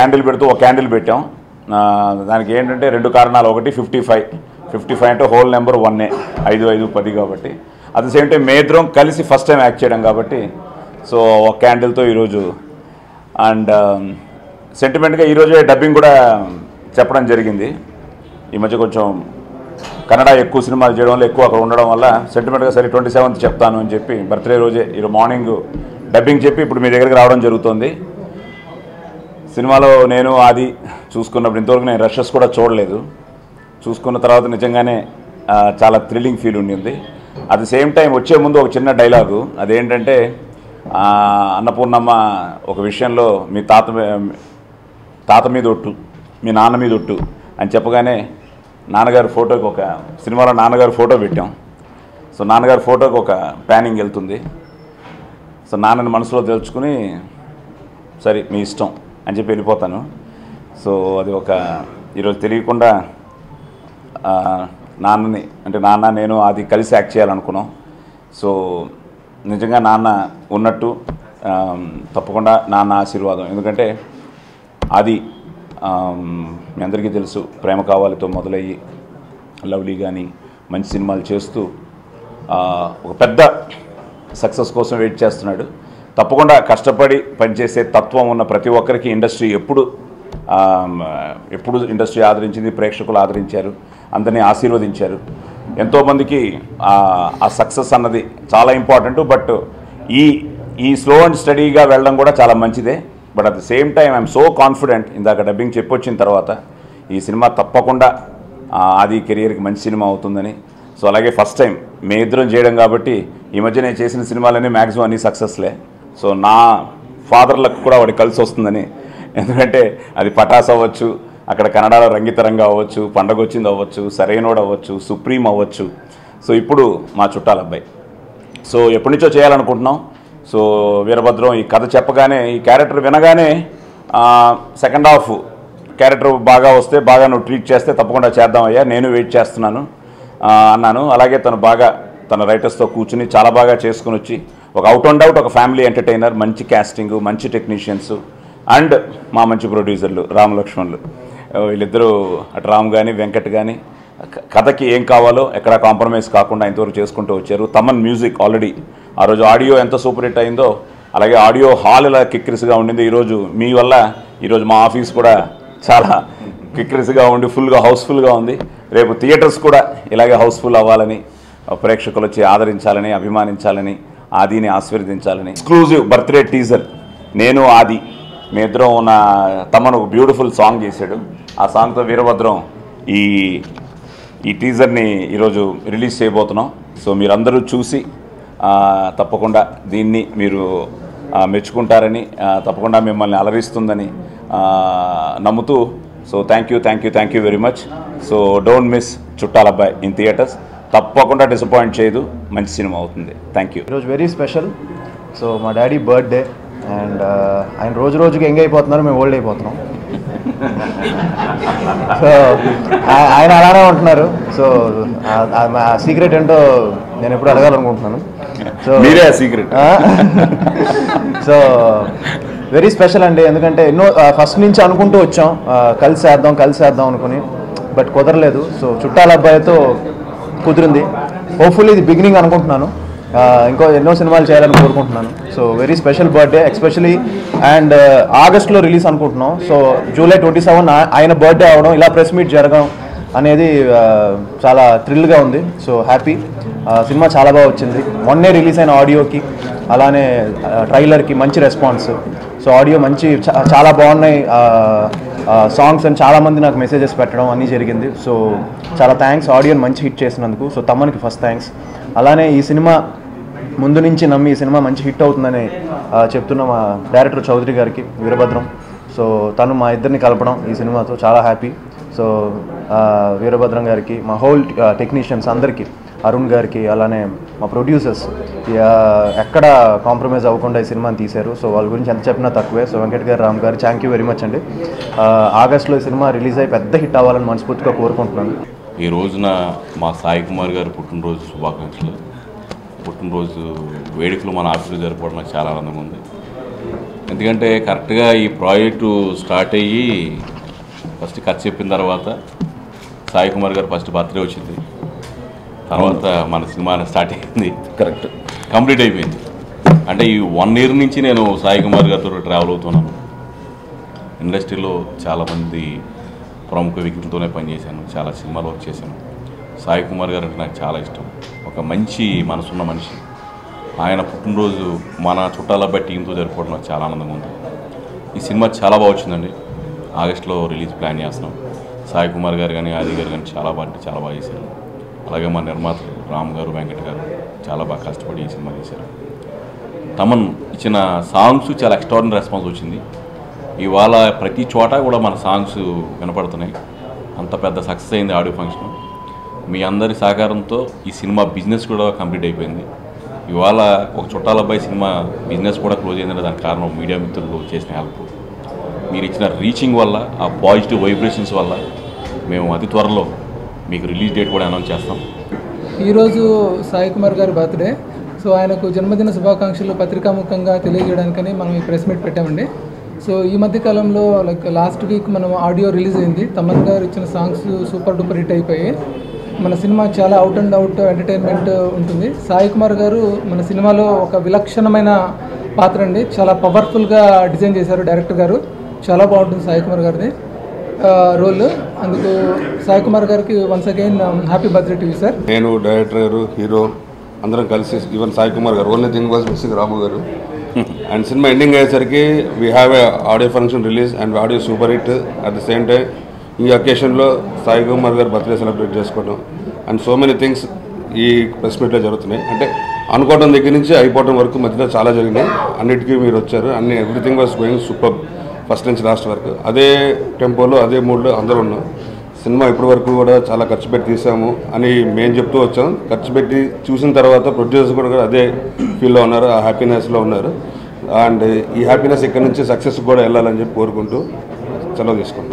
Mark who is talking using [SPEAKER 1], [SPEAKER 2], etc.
[SPEAKER 1] candle పెడుతూ ఒక candle పెట్టాం ఆ, దానికి ఏంటంటే రెండు కారణాలు ఒకటి ఫిఫ్టీ ఫైవ్ ఫిఫ్టీ ఫైవ్ అంటే హోల్ నెంబర్ వన్నే ఐదు ఐదు పది కాబట్టి అట్ ద సేమ్ టైం మేద్రం కలిసి ఫస్ట్ టైం యాక్ట్ చేయడం కాబట్టి సో ఒక క్యాండిల్తో ఈరోజు అండ్ సెంటిమెంట్గా ఈరోజే డబ్బింగ్ కూడా చెప్పడం జరిగింది ఈ మధ్య కొంచెం కన్నడ ఎక్కువ సినిమాలు చేయడం వల్ల ఎక్కువ అక్కడ ఉండడం వల్ల సెంటిమెంట్గా సరే ట్వంటీ సెవెంత్ చెప్తాను అని చెప్పి బర్త్డే రోజే ఈరోజు మార్నింగ్ డబ్బింగ్ చెప్పి ఇప్పుడు మీ దగ్గరికి రావడం జరుగుతుంది సినిమాలో నేను అది చూసుకున్నప్పుడు ఇంతవరకు నేను రషెస్ కూడా చూడలేదు చూసుకున్న తర్వాత నిజంగానే ఆ, చాలా థ్రిల్లింగ్ ఫీల్ ఉండింది అట్ ది సేమ్ టైం వచ్చే ముందు ఒక చిన్న డైలాగు అదేంటంటే ఆ, అన్నపూర్ణమ్మ ఒక విషయంలో మీ తాత మీ- తాత మీద ఒట్టు మీ నాన్న మీద ఒట్టు అని చెప్పగానే నాన్నగారి ఫోటోకి ఒక సినిమాలో నాన్నగారి ఫోటో పెట్టాం సో నాన్నగారి ఫోటోకి ఒక ప్యానింగ్ వెళ్తుంది సో నాన్నని మనసులో తెలుసుకుని సరే మీ ఇష్టం అని చెప్పి వెళ్ళిపోతాను సో అది ఒక ఈరోజు తెలియకుండా ఆ, నాన్నని అంటే నాన్న నేను అది కలిసి యాక్ట్ చేయాలనుకున్నాం సో నిజంగా నాన్న ఉన్నట్టు ఆ, తప్పకుండా నాన్న ఆశీర్వాదం ఎందుకంటే అది ఆ, మీ అందరికీ తెలుసు ప్రేమ కావాలితో మొదలయ్యి లవ్లీ కానీ మంచి సినిమాలు చేస్తూ ఆ, ఒక పెద్ద సక్సెస్ కోసం వెయిట్ చేస్తున్నాడు తప్పకుండా కష్టపడి పనిచేసే తత్వం ఉన్న ప్రతి ఒక్కరికి ఇండస్ట్రీ ఎప్పుడు ఆ, ఎప్పుడు ఇండస్ట్రీ ఆదరించింది ప్రేక్షకులు ఆదరించారు అందరినీ ఆశీర్వదించారు ఎంతోమందికి ఆ ఆ సక్సెస్ అన్నది చాలా ఇంపార్టెంట్ బట్ ఈ ఈ స్లో అండ్ స్టడీగా వెళ్ళడం కూడా చాలా మంచిదే but at the same time I'm so confident ఇందాక డబ్బింగ్ చెప్పొచ్చిన తర్వాత ఈ సినిమా తప్పకుండా ఆ, ఆది కెరియర్కి మంచి సినిమా అవుతుందని సో అలాగే ఫస్ట్ టైం మే ఇద్దరం చేయడం కాబట్టి ఈ మధ్య నేను చేసిన సినిమాలన్నీ మ్యాక్సిమం అన్ని సక్సెస్లే సో నా ఫాదర్లకు కూడా వాడికి కలిసి వస్తుందని ఎందుకంటే అది పటాస్ అవ్వచ్చు అక్కడ కన్నడలో రంగితరంగా అవ్వచ్చు పండగ వచ్చింది అవ్వచ్చు సరైనోడు అవ్వచ్చు సుప్రీం అవ్వచ్చు సో ఇప్పుడు మా చుట్టాల అబ్బాయి సో ఎప్పటి నుంచో చేయాలనుకుంటున్నాం సో వీరభద్రం ఈ కథ చెప్పగానే ఈ క్యారెక్టర్ వినగానే సెకండ్ హాఫ్ క్యారెక్టర్ బాగా వస్తే బాగా నువ్వు ట్రీట్ చేస్తే తప్పకుండా చేద్దామయ్యా నేను వెయిట్ చేస్తున్నాను ఆ, అన్నాను అలాగే తను బాగా తన రైటర్స్తో కూర్చుని చాలా బాగా చేసుకుని వచ్చి ఒక అవుట్ అండ్ అవుట్ ఒక ఫ్యామిలీ ఎంటర్టైనర్ మంచి క్యాస్టింగ్ మంచి టెక్నీషియన్స్ అండ్ మా మంచి ప్రొడ్యూసర్లు రామ్ లక్ష్మణులు ఆ, వీళ్ళిద్దరూ అటు రామ్ కానీ వెంకట్ కానీ క- కథకి ఏం కావాలో ఎక్కడ కాంప్రమైజ్ కాకుండా ఇంతవరకు చేసుకుంటూ వచ్చారు తమన్ మ్యూజిక్ ఆల్రెడీ ఆ రోజు ఆడియో ఎంత సూపర్ హిట్ అయిందో అలాగే ఆడియో హాల్ ఇలా కిక్కిరిసిగా ఉండింది ఈరోజు మీ వల్ల ఈరోజు మా ఆఫీస్ కూడా చాలా కిక్కిరిసిగా ఉండి ఫుల్గా హౌస్ఫుల్గా ఉంది రేపు థియేటర్స్ కూడా ఇలాగే హౌస్ఫుల్ అవ్వాలని ఆ, ప్రేక్షకులు వచ్చి ఆదరించాలని అభిమానించాలని ఆదిని ఆశీర్వదించాలని ఎక్స్క్లూజివ్ బర్త్డే టీజర్ నేను ఆది మీ ఇద్దరం ఉన్న తమను బ్యూటిఫుల్ సాంగ్ చేశాడు ఆ సాంగ్తో వీరభద్రం ఈ ఈ టీజర్ని ఈరోజు రిలీజ్ చేయబోతున్నాం సో మీరందరూ చూసి ఆ, తప్పకుండా దీన్ని మీరు ఆ, మెచ్చుకుంటారని ఆ, తప్పకుండా మిమ్మల్ని అలరిస్తుందని ఆ, నమ్ముతూ so thank you thank you thank you very much so don't miss Chuttala Abbayi in theatres తప్పకుండా డిసప్పాయింట్ చేయదు మంచి సినిమా అవుతుంది థ్యాంక్ యూ
[SPEAKER 2] ఈరోజు వెరీ స్పెషల్ సో మా డాడీ బర్త్డే అండ్ ఆయన రోజు రోజుకి ఎంగ్ అయిపోతున్నారు మేము ఓల్డ్ అయిపోతున్నాం సో ఆ- ఆయన అలానే ఉంటున్నారు సో ఆ- ఆ- ఆ సీక్రెట్ ఏంటో నేను ఎప్పుడు అడగాలనుకుంటున్నాను సో
[SPEAKER 1] మీరే ఆ సీక్రెట్
[SPEAKER 2] సో వెరీ స్పెషల్ అండి ఎందుకంటే ఎన్నో ఫస్ట్ నుంచి అనుకుంటూ వచ్చాం ఆ, కలిసి వేద్దాం కలిసి వేద్దాం అనుకుని బట్ కుదరలేదు సో చుట్టాల అబ్బాయితో కుదిరింది హోప్ఫుల్లీ ఇది బిగినింగ్ అనుకుంటున్నాను ఆ, ఇంకో ఎన్నో సినిమాలు చేయాలని కోరుకుంటున్నాను so very special birthday especially and ఆగస్ట్లో రిలీజ్ అనుకుంటున్నాం సో జూలై ట్వంటీ సెవెన్ ఆయన బర్త్డే అవడం ఇలా ప్రెస్ మీట్ జరగడం అనేది ఆ, చాలా థ్రిల్గా ఉంది సో హ్యాపీ సినిమా చాలా బాగా వచ్చింది మొన్నే రిలీజ్ అయిన ఆడియోకి అలానే ట్రైలర్కి మంచి రెస్పాన్స్ సో ఆడియో మంచి చా- చాలా బాగున్నాయి సాంగ్స్ అని చాలామంది నాకు మెసేజెస్ పెట్టడం అన్నీ జరిగింది సో చాలా థ్యాంక్స్ ఆడియోని మంచి హిట్ చేసినందుకు సో తమ్మనికి ఫస్ట్ థ్యాంక్స్ అలానే ఈ సినిమా ముందు నుంచి నమ్మి ఈ సినిమా మంచి హిట్ అవుతుందని ఆ, చెప్తున్న మా డైరెక్టర్ చౌదరి గారికి వీరభద్రం సో తను మా ఇద్దరిని కలపడం ఈ సినిమాతో చాలా హ్యాపీ సో ఆ, వీరభద్రం గారికి మా హోల్ టెక్నీషియన్స్ అందరికీ అరుణ్ గారికి అలానే మా ప్రొడ్యూసర్స్ ఎక్కడ కాంప్రమైజ్ అవ్వకుండా ఈ సినిమాని తీశారు సో వాళ్ళ గురించి ఎంత చెప్పినా తక్కువే సో వెంకట్ గారు రామ్ గారు థ్యాంక్ యూ వెరీ మచ్ అండి ఆ, ఆగస్ట్లో ఈ సినిమా రిలీజ్ అయ్యి పెద్ద హిట్ అవ్వాలని మనస్ఫూర్తిగా కోరుకుంటున్నాను
[SPEAKER 3] ఈ రోజున మా సాయి కుమార్ గారి పుట్టినరోజు శుభాకాంక్షలు పుట్టినరోజు వేడుకలు మన ఆఫీసులో జరపడం నాకు చాలా ఆనందంగా ఉంది ఎందుకంటే కరెక్ట్గా ఈ ప్రాజెక్టు స్టార్ట్ అయ్యి ఫస్ట్ ఖర్చు చెప్పిన తర్వాత సాయి కుమార్ గారు ఫస్ట్ బర్త్డే వచ్చింది తర్వాత మన సినిమా స్టార్ట్ అయింది
[SPEAKER 1] కరెక్ట్
[SPEAKER 3] కంప్లీట్ అయిపోయింది అంటే ఈ వన్ ఇయర్ నుంచి నేను సాయి కుమార్ గారితో ట్రావెల్ అవుతున్నాను ఇండస్ట్రీలో చాలామంది ప్రముఖ వ్యక్తులతోనే పనిచేశాను చాలా సినిమాలు వర్క్ చేశాను సాయి కుమార్ గారు అంటే నాకు చాలా ఇష్టం ఒక మంచి మనసున్న మనిషి ఆయన పుట్టినరోజు మన చుట్టాల అబ్బాయి టీంతో జరుపుకోవడం నాకు చాలా ఆనందంగా ఉంది ఈ సినిమా చాలా బాగా వచ్చిందండి ఆగస్ట్లో రిలీజ్ ప్లాన్ చేస్తున్నాం సాయి కుమార్ గారు కానీ ఆది గారు కానీ చాలా బాగా అంటే చాలా బాగా చేశారు అలాగే మా నిర్మాతలు రామ్ గారు వెంకట్ గారు చాలా బాగా కష్టపడి ఈ సినిమా చేశారు తమన్ ఇచ్చిన సాంగ్స్ చాలా ఎక్స్ట్రాడినరీ రెస్పాన్స్ వచ్చింది ఇవాళ ప్రతి చోట కూడా మన సాంగ్స్ వినపడుతున్నాయి అంత పెద్ద సక్సెస్ అయింది ఆడియో ఫంక్షన్ మీ అందరి సహకారంతో ఈ సినిమా బిజినెస్ కూడా కంప్లీట్ అయిపోయింది ఇవాళ ఒక చుట్టాల అబ్బాయి సినిమా బిజినెస్ కూడా క్లోజ్ అయిందంటే దానికి కారణం మీడియా మిత్రులు చేసిన హెల్ప్ మీరు ఇచ్చిన రీచింగ్ వల్ల ఆ పాజిటివ్ వైబ్రేషన్స్ వల్ల మేము అతి త్వరలో మీకు రిలీజ్ డేట్ కూడా అనౌన్స్ చేస్తాం
[SPEAKER 4] ఈరోజు సాయి కుమార్ గారి బర్త్డే సో ఆయనకు జన్మదిన శుభాకాంక్షలు పత్రికాముఖంగా తెలియజేయడానికని మనం ఈ ప్రెస్ మీట్ పెట్టామండి సో ఈ మధ్య కాలంలో లైక్ లాస్ట్ వీక్ మనం ఆడియో రిలీజ్ అయింది తమన్ గారు ఇచ్చిన సాంగ్స్ సూపర్ డూపర్ హిట్ అయిపోయి మన సినిమా చాలా అవుట్ అండ్ అవుట్ ఎంటర్టైన్మెంట్ ఉంటుంది సాయి కుమార్ గారు మన సినిమాలో ఒక విలక్షణమైన పాత్ర అండి చాలా పవర్ఫుల్గా డిజైన్ చేశారు డైరెక్టర్ గారు చాలా బాగుంటుంది సాయి కుమార్ గారిది రోల్ అందుకు సాయి కుమార్ గారికి once again happy birthday to you sir
[SPEAKER 5] నేను డైరెక్టర్ గారు హీరో అందరం కలిసి ఈవెన్ సాయి కుమార్ గారు only thing was missing Ramu గారు అండ్ సినిమా ఎండింగ్ అయ్యేసరికి we have a audio function release and audio super hit at the same time ఈ అకేషన్లో సాయి కుమార్ గారు బర్త్డే సెలబ్రేట్ చేసుకోవడం అండ్ సో మెనీ థింగ్స్ ఈ ప్రెస్ మీట్లో జరుగుతున్నాయి అంటే అనుకోవడం దగ్గర నుంచి అయిపోవడం వరకు మధ్యలో చాలా జరిగినాయి అన్నిటికీ మీరు వచ్చారు అన్ని everything was going super first నుంచి లాస్ట్ వరకు అదే టెంపోలో అదే మూడ్లో అందరూ ఉన్నాం సినిమా ఇప్పటి వరకు కూడా చాలా ఖర్చు పెట్టి తీసాము అని మేము చెప్తూ వచ్చాం ఖర్చు పెట్టి చూసిన తర్వాత ప్రొడ్యూసర్స్ కూడా అదే ఫీల్లో ఉన్నారు ఆ హ్యాపీనెస్లో ఉన్నారు అండ్ ఈ హ్యాపీనెస్ ఇక్కడ నుంచి సక్సెస్ కూడా వెళ్ళాలని చెప్పి కోరుకుంటూ సెలవు తీసుకుంటాం